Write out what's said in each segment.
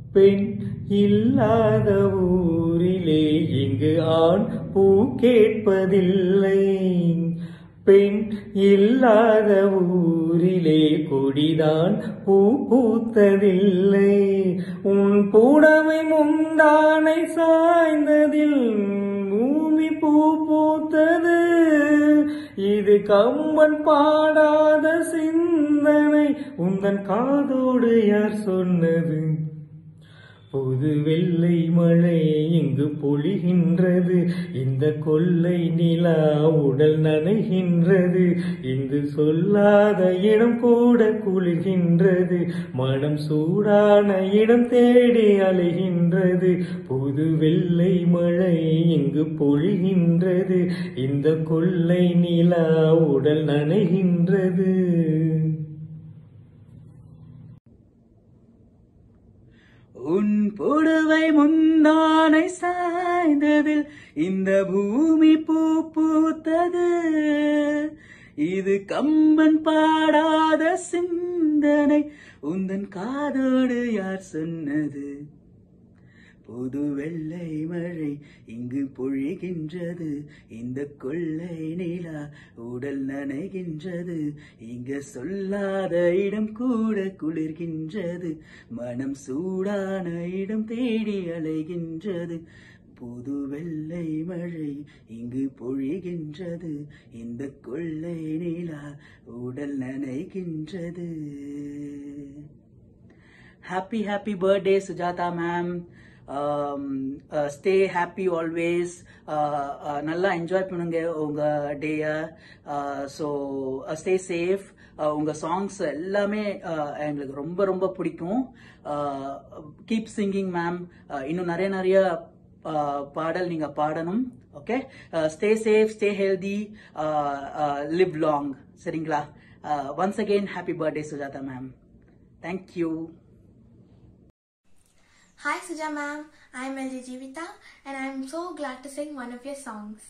பெண் இல்லாத ஊரிலே இங்கு ஆண் பூ கேட்பதில்லை பெண் இல்லாத ஊரிலே கொடிதான் பூ பூத்ததில்லை உன் புடவை முந்தானை சாய்ந்ததில் பூமி பூ பூத்தது இது கம்பன் பாடாத சிந்தனை உந்தன் காதோடு யார் சொன்னது புது வெள்ளை மழை இங்கு பொழிகின்றது இந்த கொள்ளை நிலா உடல் நனைகின்றது இங்கு சொல்லாத இடம் கூட குளிர்கின்றது மனம் சூடான இடம் தேடி அலைகின்றது புது வெள்ளை மழை இங்கு பொழிகின்றது இந்த கொள்ளை நிலா உடல் நனைகின்றது உன் புடவை முந்தானை சாய்ந்ததில் இந்த பூமி பூ பூத்தது இது கம்பன் பாடாத சிந்தனை உந்தன் காதோடு யார் சொன்னது புது வெள்ளை மழை இங்கு பொழிகின்றது இந்த கொள்ளை நிலா உடல் நனைகின்றது இங்க சொல்லாத இடம் கூட குளிர்கின்றது மனம் சூடான இடம் தேடி அலைகின்றது புது வெள்ளை மழை இங்கு பொழிகின்றது இந்த கொள்ளை நிலா உடல் நனைகின்றது happy happy birthday Sujatha ma'am stay happy always நல்லா என்ஜாய் பண்ணுங்க உங்க டேயை ஸோ ஸ்டே சேஃப் உங்க சாங்ஸ் எல்லாமே uh, எங்களுக்கு ரொம்ப ரொம்ப பிடிக்கும் கீப் சிங்கிங் மேம் இன்னும் நிறைய நிறைய uh, பாடல் நீங்க பாடணும் okay stay safe stay healthy live long சரிங்களா once again happy birthday Sujatha ma'am thank you Hi Suja ma'am, I'm LJ Jivita and I'm so glad to sing one of your songs.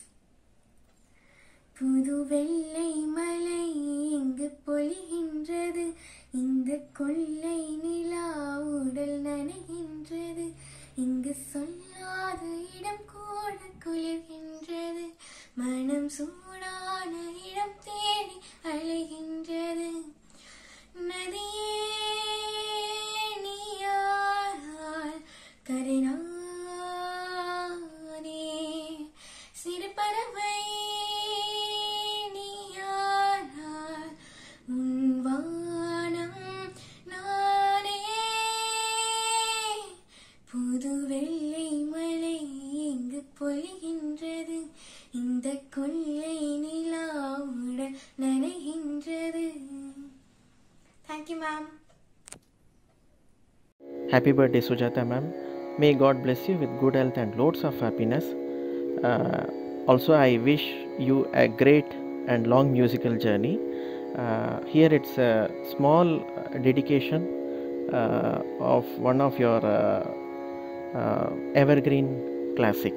புது வெள்ளை மலை இங்கு பொழிகின்றது இந்த கொள்ளை நிலா உடல் நனைகின்றது இங்கு சொல்லாத இடம் கூட குளிர்கின்றது மனம் சூடான இடம் தேடி அலைகின்றது நதியே நீயாரால் கரைநானே சிறு பறவை நீயாரால் உன் வானம் நானே புது வெள்ளை மலை இங்கு பொழிகின்றது இந்த கொள்ளை நிலாவுடன் நனைகின்றது thank you ma'am Happy birthday, Sujata ma'am. May God bless you with good health and loads of happiness. Uh, also, I wish you a great and long musical journey. Uh, here, it's a small uh, dedication uh, of one of your uh, uh, evergreen classic.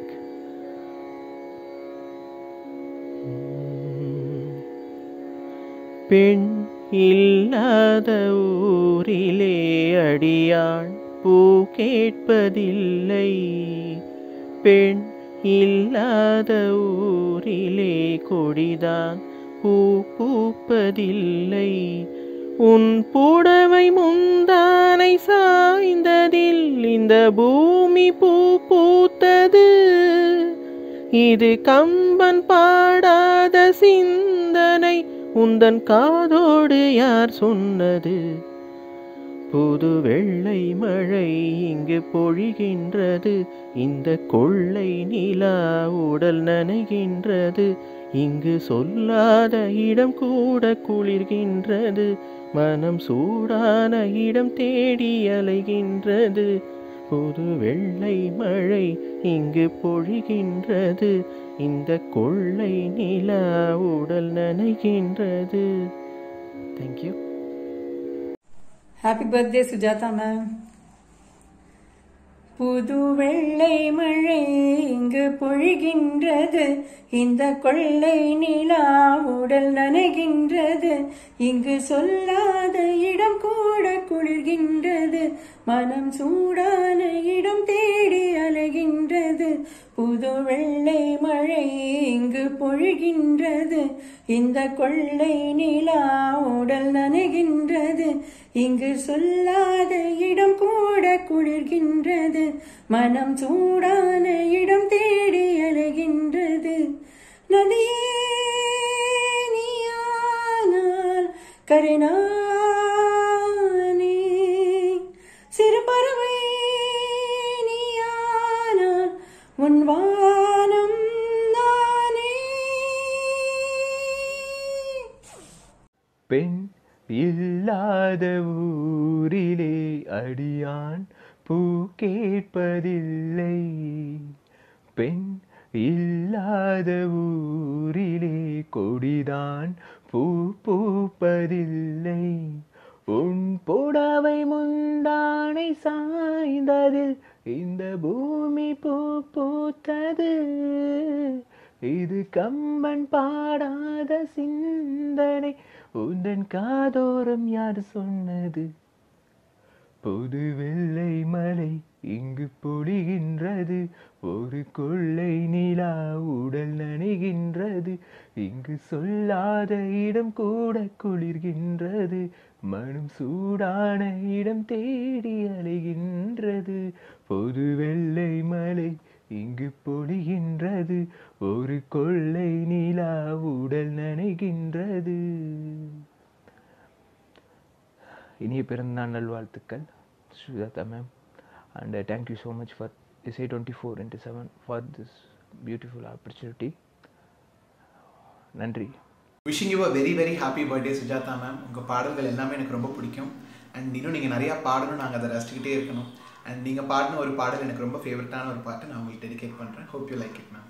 பெண் இல்லாத ஊரிலே அடியாள் பூ கேட்பதில்லை பெண் இல்லாத ஊரிலே கொடிதான் பூ பூப்பதில்லை உன் புடவை முந்தானை சாய்ந்ததில் இந்த பூமி பூ பூத்தது இது கம்பன் பாடாத சிந்தனை உந்தன் காதோடு யார் சொன்னது புது வெள்ளை மழை இங்கு பொழிகின்றது இந்த கொள்ளை நிலா உடல் நனைகின்றது இங்கு சொல்லாத இடம் கூட குளிர்கின்றது மனம் சூடான இடம் தேடி அலைகின்றது புது வெள்ளை மழை இங்கு பொழிகின்றது இந்த கொள்ளை நிலா உடல் நனைகின்றது thank you happy birthday Sujatha ma'am புது வெள்ளை மழை இங்கு பொழிகின்றது இந்த கொள்ளை நிலா உடல் நனைகின்றது இங்கு சொல்லாத இடம் கூட குளிர்கின்றது மனம் சூடான இடம் தேடி அலைகின்றது புது வெள்ளை மழை இங்கு பொழிகின்றது இந்த கொள்ளை நிலா உடல் நனைகின்றது இங்கு சொல்லாத இடம் கூட குளிர்கின்றது மனம் சூடான இடம் தேடி அலைகின்றது நதியே நீயானால் கருணானே சிறு பறவை நீயானால் உன் வானம் நானே பெண் இல்லாத ஊரிலே அடியான் பூ கேட்பதில்லை பெண் இல்லாத ஊரிலே கொடிதான் பூ பூப்பதில்லை உன் புடவை முந்தானை சாய்ந்ததில் இந்த பூமி பூ பூத்தது இது கம்பன் பாடாத சிந்தனை உந்தன் காதோரம் யார் சொன்னது புது வெள்ளை மலை இங்கு பொழிகின்றது ஒரு கொள்ளை நிலா உடல் நனைகின்றது இங்கு சொல்லாத இடம் கூட குளிர்கின்றது மனம் சூடான இடம் தேடி அலைகின்றது பொது வெள்ளை மலை இங்கு பொழிகின்றது ஒரு கொள்ளை நிலா உடல் நனைகின்றது இனிய பிறந்தநாள் நல்வாழ்த்துக்கள் Sujatha ma'am and thank you so much for is a twenty four into seven for this beautiful opportunity நன்றி wishing you a very very happy birthday Sujatha ma'am உங்கள் பாடல்கள் எல்லாமே எனக்கு ரொம்ப பிடிக்கும் அண்ட் இன்னும் நீங்கள் நிறையா பாடணும் நாங்கள் அதை ரசிச்சுக்கிட்டே இருக்கணும் அண்ட் நீங்கள் பாடின ஒரு பாடல் எனக்கு ரொம்ப ஃபேவரட்டான ஒரு பாட்டு நான் உங்களுக்கு டெடிகேட் பண்ணுறேன் hope you like it ma'am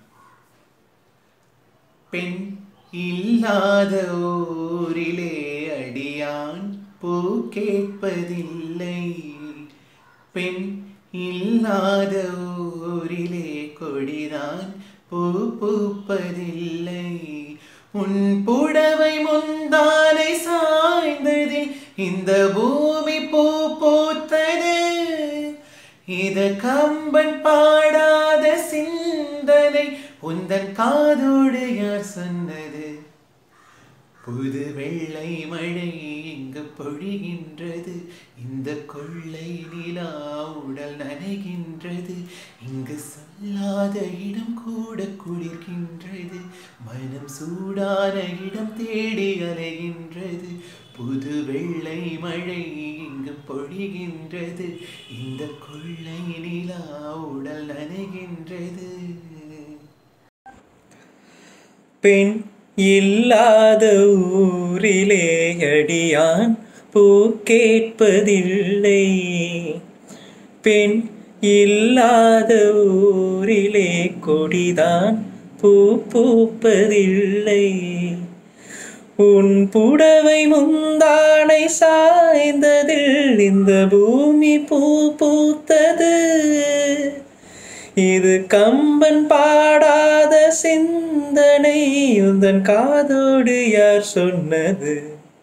பெண் இல்லாத ஊரிலே அடியான் பூ கேட்பதில்லை பெண் இல்லாத ஊரிலே கொடிதான் பூ பூப்பதில்லை உன் புடவை முந்தானை சாய்ந்ததில் இந்த பூமி பூ பூத்தது இது கம்பன் பாடாத சிந்தனை உந்தன் காதோடு யார் சொன்னது புது வெள்ளை மழை இங்கு பொழிகின்றது இந்த கொள்ளை நிலா உடல் நனைகின்றது இங்கு சொல்லாத இடம் கூட குளிர்கின்றது மனம் சூடான இடம் தேடி அலைகின்றது புது வெள்ளை மழை இங்கு பொழிகின்றது இந்த கொள்ளை நிலா உடல் நனைகின்றது பெண் இல்லாத ஊரிலே அடியான் பூ கேட்பதில்லை பெண் இல்லாத ஊரிலே கொடிதான் பூ பூப்பதில்லை உன் புடவை முந்தானை சாய்ந்ததில் இந்த பூமி பூ பூத்தது இது கம்பன் பாடாத சிந்தனை உந்தன் காதோடு யார் சொன்னது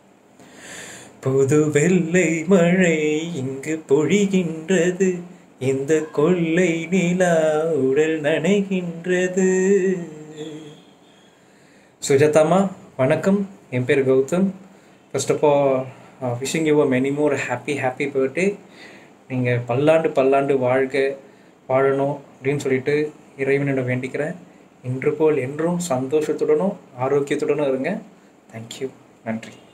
புது வெள்ளை மழை இங்கு பொழிகின்றது இந்த கொள்ளை நிலா உடல் நனைகின்றது சுஜாதாமா வணக்கம் என் பேர் Gautham first of all wishing you many more happy happy birthday நீங்கள் பல்லாண்டு பல்லாண்டு வாழ்க வாழணும் அப்படின்னு சொல்லிட்டு இறைவனிடம் வேண்டிக்கிறேன் இன்று போல் என்றும் சந்தோஷத்துடனும் ஆரோக்கியத்துடனும் இருங்க தேங்க்யூ நன்றி